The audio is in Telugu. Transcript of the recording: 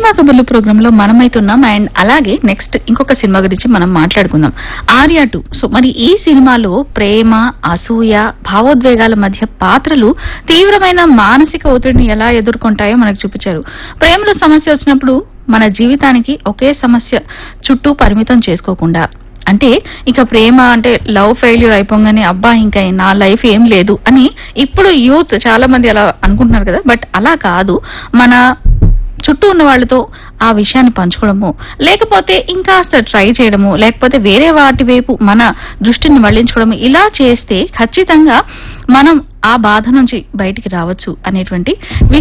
సినిమా కబుర్లు ప్రోగ్రామ్ లో మనమైతున్నాం అండ్ అలాగే నెక్స్ట్ ఇంకొక సినిమా గురించి మనం మాట్లాడుకుందాం ఆర్య టూ సో మరి ఈ సినిమాలో ప్రేమ అసూయ భావోద్వేగాల మధ్య పాత్రలు తీవ్రమైన మానసిక ఒత్తిడిని ఎలా ఎదుర్కొంటాయో మనకు చూపించారు ప్రేమలో సమస్య వచ్చినప్పుడు మన జీవితానికి ఒకే సమస్య చుట్టూ పరిమితం చేసుకోకుండా అంటే ఇక ప్రేమ అంటే లవ్ ఫెయిల్యూర్ అయిపోగానే అబ్బా ఇంకా నా లైఫ్ ఏం లేదు అని ఇప్పుడు యూత్ చాలా మంది అలా అనుకుంటున్నారు కదా బట్ అలా కాదు మన చుట్టూ ఉన్న వాళ్ళతో ఆ విషయాన్ని పంచుకోవడము లేకపోతే ఇంకాస్త ట్రై చేయడము లేకపోతే వేరే వాటి వైపు మన దృష్టిని మళ్లించుకోవడము ఇలా చేస్తే ఖచ్చితంగా మనం ఆ బాధ నుంచి బయటికి రావచ్చు అనేటువంటి విషయం